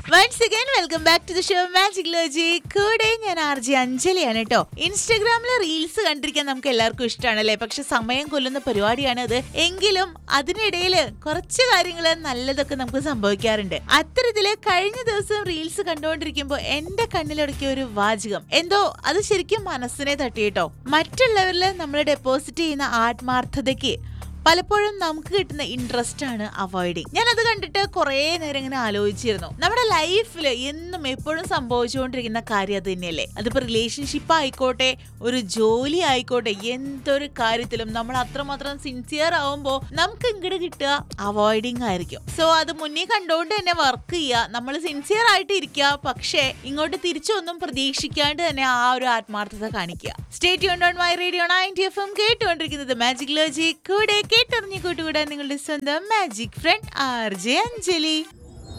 once again welcome back to the show magic ലോജി കൂടെ ഞാൻ ആർ ജി അഞ്ജലിയാണ് കേട്ടോ ഇൻസ്റ്റഗ്രാമിലെ റീൽസ് കണ്ടിരിക്കാൻ നമുക്ക് എല്ലാവർക്കും ഇഷ്ടമാണല്ലേ പക്ഷെ സമയം കൊല്ലുന്ന പരിപാടിയാണ് അത് എങ്കിലും അതിനിടയിൽ കുറച്ച് കാര്യങ്ങൾ നല്ലതൊക്കെ നമുക്ക് സംഭവിക്കാറുണ്ട് അത്തരത്തില് കഴിഞ്ഞ ദിവസം റീൽസ് കണ്ടുകൊണ്ടിരിക്കുമ്പോൾ എന്റെ കണ്ണിലൊടുക്കിയ ഒരു വാചകം എന്തോ അത് ശരിക്കും മനസ്സിനെ തട്ടി കേട്ടോ മറ്റുള്ളവരിൽ നമ്മൾ ഡെപ്പോസിറ്റ് ചെയ്യുന്ന ആത്മാർത്ഥതയ്ക്ക് പലപ്പോഴും നമുക്ക് കിട്ടുന്ന ഇൻട്രസ്റ്റ് ആണ് അവോയ്ഡിങ് ഞാൻ അത് കണ്ടിട്ട് കുറേ നേരം ഇങ്ങനെ ആലോചിച്ചിരുന്നു നമ്മുടെ ലൈഫിൽ എന്നും എപ്പോഴും സംഭവിച്ചുകൊണ്ടിരിക്കുന്ന കാര്യം അത് തന്നെയല്ലേ അതിപ്പോ റിലേഷൻഷിപ്പ് ആയിക്കോട്ടെ ഒരു ജോലി ആയിക്കോട്ടെ എന്തൊരു കാര്യത്തിലും നമ്മൾ അത്രമാത്രം സിൻസിയർ ആവുമ്പോൾ നമുക്ക് ഇങ്ങോട്ട് കിട്ടുക അവോയ്ഡിങ് ആയിരിക്കും സോ അത് മുന്നേ കണ്ടുകൊണ്ട് തന്നെ വർക്ക് ചെയ്യുക നമ്മൾ സിൻസിയർ ആയിട്ട് ഇരിക്കുക പക്ഷേ ഇങ്ങോട്ട് തിരിച്ചൊന്നും പ്രതീക്ഷിക്കാണ്ട് തന്നെ ആ ഒരു ആത്മാർത്ഥത കാണിക്കുക state on my radio ninety F M കേട്ടുകൊണ്ടിരിക്കുന്നത് മാജിക് ലോജി കൂടെ കേട്ടറിഞ്ഞു കൂട്ടുകൂടാൻ നിങ്ങളുടെ സ്വന്തം magic friend R J Anjali